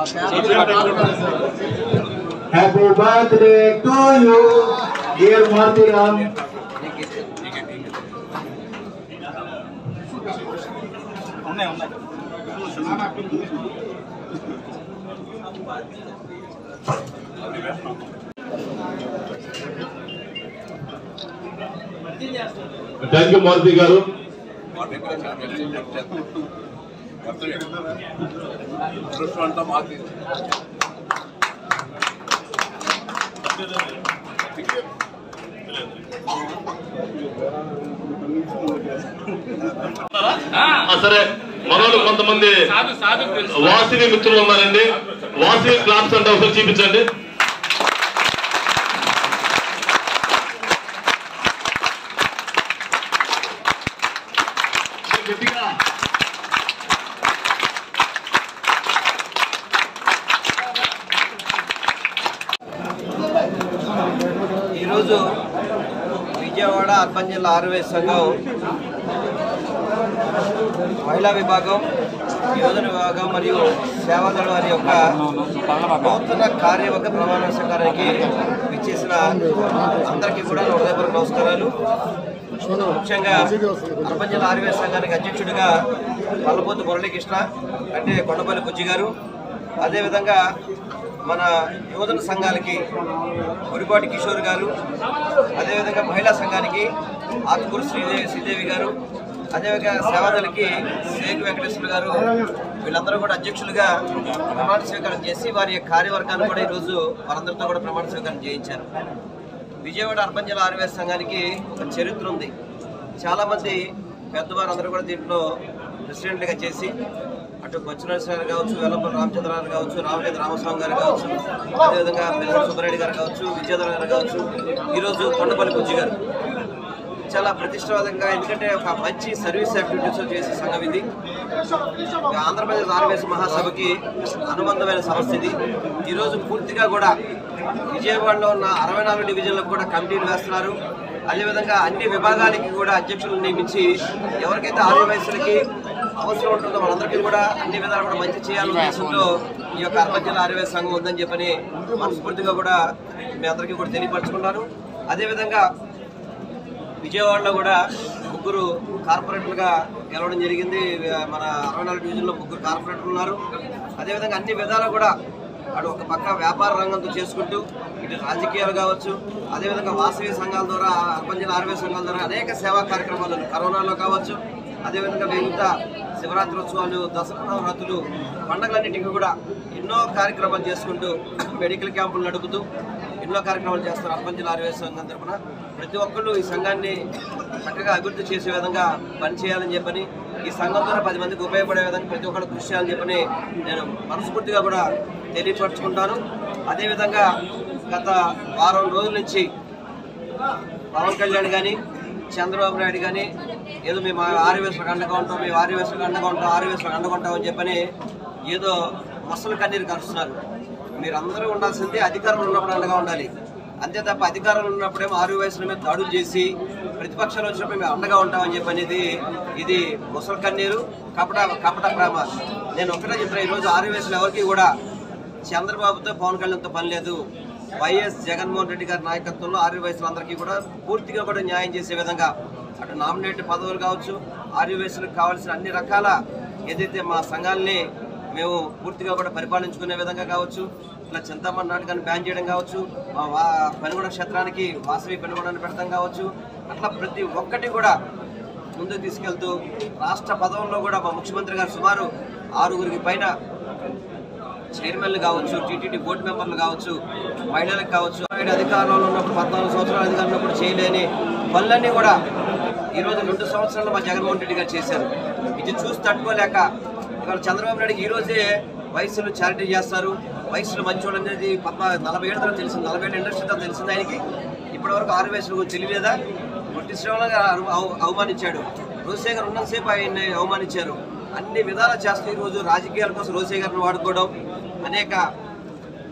Happy birthday to you, dear Martiram. Thank you Maruthi గారు అంతా మాది ఆ, సరే మనోళ్ళు కొంతమంది వాసిని మిత్రులు ఉన్నారండి వాసిని క్లాప్స్ అంటే ఒకసారి చూపించండి గట్టిగా ఈరోజు విజయవాడ అర్బన్ జిల్లా ఆర్వైఎస్ సంఘం మహిళా విభాగం యోజన విభాగం మరియు సేవాదళ వారి యొక్క నూతన కార్యవర్గ ప్రమాణ స్వీకారానికి విచ్చేసిన అందరికీ కూడా నా హృదయపూర్వక నమస్కారాలు ముఖ్యంగా అర్బన్ జిల్లా ఆర్వైఎస్ సంఘానికి అధ్యక్షుడిగా పల్లపోతు మురళీకృష్ణ అంటే కొండపల్లి బుజ్జి గారు అదేవిధంగా మన యువజన సంఘాలకి గురిపాటి కిషోర్ గారు అదేవిధంగా మహిళా సంఘానికి ఆత్మకూరు శ్రీదేవి శ్రీదేవి గారు అదేవిధంగా సేవాదలకి శేఖ్ వెంకటేశ్వర గారు వీళ్ళందరూ కూడా అధ్యక్షులుగా ప్రమాణ స్వీకారం చేసి వారి యొక్క కార్యవర్గాన్ని కూడా ఈరోజు వారందరితో కూడా ప్రమాణ స్వీకారం చేయించారు విజయవాడ అర్బన్ జిల్లా ఆర్వైఎస్ సంఘానికి ఒక చరిత్ర ఉంది చాలామంది పెద్దవారు అందరూ కూడా దీంట్లో ప్రెసిడెంట్గా చేసి అటు బొచ్చనరసింహ గారు కావచ్చు వెల్లంపల్లి రామచంద్రరావు కావచ్చు రామలేద రామస్వామి గారు కావచ్చు అదేవిధంగా పెద్దల సుబ్బారెడ్డి గారు కావచ్చు విద్యాధర్ గారు కావచ్చు ఈరోజు కొండపల్లి బుజ్జి గారు చాలా ప్రతిష్టాత్మకంగా ఎందుకంటే ఒక మంచి సర్వీస్ యాక్టివిటీస్ చేసే సంఘం ఇది ఇక ఆంధ్రప్రదేశ్ ఆర్వైఎస్ మహాసభకి అనుబంధమైన సమస్య ఇది ఈరోజు పూర్తిగా కూడా విజయవాడలో ఉన్న అరవై నాలుగు డివిజన్లకు కూడా కమిటీలు వేస్తున్నారు అదేవిధంగా అన్ని విభాగాలకి కూడా అధ్యక్షులను నియమించి ఎవరికైతే ఆర్యవయసులకి అవసరం ఉంటుందో వాళ్ళందరికీ కూడా అన్ని విధాలు కూడా మంచి చేయాలనే ఉద్దేశంలో ఈ యొక్క అర్బన్ జిల్లా ఆర్యవైస్ సంఘం ఉందని చెప్పని మనస్ఫూర్తిగా కూడా మీ అందరికీ కూడా తెలియపరచుకున్నాను అదేవిధంగా విజయవాడలో కూడా ముగ్గురు కార్పొరేటర్లుగా గెలవడం జరిగింది మన అరవై నాలుగు డివిజన్లో ముగ్గురు కార్పొరేటర్లు ఉన్నారు అదేవిధంగా అన్ని విధాలు కూడా అటు ఒక పక్క వ్యాపార రంగంతో చేసుకుంటూ ఇటు రాజకీయాలు కావచ్చు అదేవిధంగా వాసవి సంఘాల ద్వారా అర్బన్ జిల్లా ఆర్వే సంఘాల ద్వారా అనేక సేవా కార్యక్రమాలు కరోనాలో కావచ్చు అదేవిధంగా మిగతా శివరాత్రి ఉత్సవాలు దసరా నవరాత్రులు పండగలన్నింటికి కూడా ఎన్నో కార్యక్రమాలు చేసుకుంటూ మెడికల్ క్యాంపులు నడుపుతూ ఎన్నో కార్యక్రమాలు చేస్తారు అర్బన్ జిల్లా ఆర్వే సంఘం తరఫున ప్రతి ఒక్కళ్ళు ఈ సంఘాన్ని చక్కగా అభివృద్ధి చేసే విధంగా పనిచేయాలని చెప్పని ఈ సంఘం ద్వారా పది మందికి ఉపయోగపడే విధంగా ప్రతి ఒక్కరు కృషి చేయాలని చెప్పని నేను మనస్ఫూర్తిగా కూడా తెలియపరుచుకుంటాను అదేవిధంగా గత వారం రోజుల నుంచి పవన్ కళ్యాణ్ కానీ చంద్రబాబు నాయుడు కానీ ఏదో మేము ఆర్యవేశ్వరకు అండగా ఉంటాం మేము ఆర్యవేశ్వరకు అండగా ఉంటాం ఆర్యవేశ్వరకు అండగా ఉంటాం అని చెప్పని ఏదో మొసలు కన్నీరు కలుస్తున్నారు మీరు అందరూ ఉండాల్సింది అధికారంలో ఉన్నప్పుడు అండగా ఉండాలి అంతే తప్ప అధికారంలో ఉన్నప్పుడేమో ఆరు వయసుల మీద దాడులు చేసి ప్రతిపక్షాలు వచ్చినప్పుడు మేము అండగా ఉంటామని చెప్పి అనేది ఇది ముసలి కన్నీరు కపట కపట ప్రేమ నేను ఒకటే చెప్తున్నా ఈరోజు ఆరు వయసులో ఎవరికి కూడా చంద్రబాబుతో పవన్ కళ్యాణ్తో పని లేదు వైఎస్ జగన్మోహన్ రెడ్డి గారి నాయకత్వంలో ఆర్య వయసులందరికీ కూడా పూర్తిగా కూడా న్యాయం చేసే విధంగా అటు నామినేట్ పదవులు కావచ్చు ఆర్య వయసులకు కావాల్సిన అన్ని రకాల ఏదైతే మా సంఘాలని మేము పూర్తిగా కూడా పరిపాలించుకునే విధంగా కావచ్చు ఇట్లా చింతామణి నాటకాన్ని బ్యాన్ చేయడం కావచ్చు మా వా పెనుగొండ క్షేత్రానికి వాసవి పెనుగొండని పెడతాం కావచ్చు అట్లా ప్రతి ఒక్కటి కూడా ముందుకు తీసుకెళ్తూ రాష్ట్ర పదవుల్లో కూడా మా ముఖ్యమంత్రి గారు సుమారు ఆరుగురికి పైన చైర్మన్లు కావచ్చు టీటీడీ బోర్డు మెంబర్లు కావచ్చు మహిళలకు కావచ్చు ఆయన అధికారంలో ఉన్నప్పుడు పద్నాలుగు సంవత్సరాలు అధికారంలో ఉన్నప్పుడు చేయలేని పనులన్నీ కూడా ఈరోజు రెండు సంవత్సరాలు మా జగన్మోహన్ రెడ్డి గారు చేశారు ఇది చూసి తట్టుకోలేక ఇవాళ చంద్రబాబు నాయుడు ఈ రోజే వయసులు చారిటీ చేస్తారు వయసులు మంచోడు అనేది పద్నా నలభై ఏళ్ళ తర్వాత తెలిసింది నలభై ఏళ్ళ ఇండస్ట్రీ తర్వాత తెలిసింది ఆయనకి ఇప్పటివరకు ఆరు వయసులు గురించి తెలియలేదా పొట్టి శ్రీరాములు గారు అవ- అవ- అవమానించాడు రోసేగర్ ఉన్నంతసేపు ఆయన్ని అవమానించారు అన్ని విధాలా చేస్తూ ఈరోజు రాజకీయాల కోసం రోసే గారిని వాడుకోవడం అనేక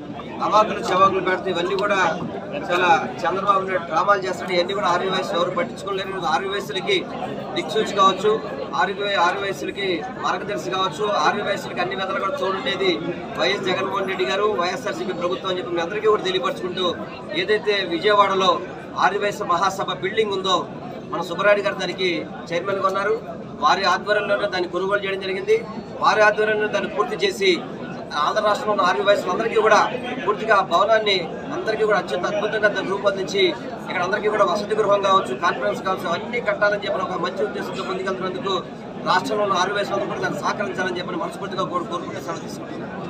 అవాకులు చవాకులు పెడుతూ ఇవన్నీ కూడా చాలా చంద్రబాబు నాయుడు డ్రామాలు చేస్తాడు ఇవన్నీ కూడా ఆరు వయసులు ఎవరు పట్టించుకోలేరు ఆరు వయసులకి దిక్సూచి కావచ్చు ఆరు ఆరు వయసులకి మార్గదర్శి కావచ్చు ఆరు వయసులకి అన్ని విధాలు కూడా చూడుండేది వైఎస్ జగన్మోహన్ రెడ్డి గారు వైఎస్ఆర్సీపీ ప్రభుత్వం అని చెప్పి మీ అందరికీ కూడా తెలియపరచుకుంటూ ఏదైతే విజయవాడలో ఆరు వయసు మహాసభ బిల్డింగ్ ఉందో మన సుబ్బరాయుడు గారు దానికి చైర్మన్గా ఉన్నారు వారి ఆధ్వర్యంలోనే దాన్ని కొనుగోలు చేయడం జరిగింది వారి ఆధ్వర్యంలో దాన్ని పూర్తి చేసి ఆంధ్ర రాష్ట్రంలో ఉన్న ఆర్మీ వయసులు అందరికీ కూడా పూర్తిగా ఆ భవనాన్ని అందరికీ కూడా అత్యంత అద్భుతంగా దాన్ని రూపొందించి ఇక్కడ అందరికీ కూడా వసతి గృహం కావచ్చు కాన్ఫరెన్స్ కావచ్చు అన్ని కట్టాలని చెప్పిన ఒక మంచి ఉద్దేశంతో ముందుకెళ్తున్నందుకు రాష్ట్రంలో ఉన్న ఆరు వయసులందరూ కూడా దాన్ని సహకరించాలని చెప్పి మనస్ఫూర్తిగా కోరు కోరుకుంటే సెలవు తీసుకుంటున్నాను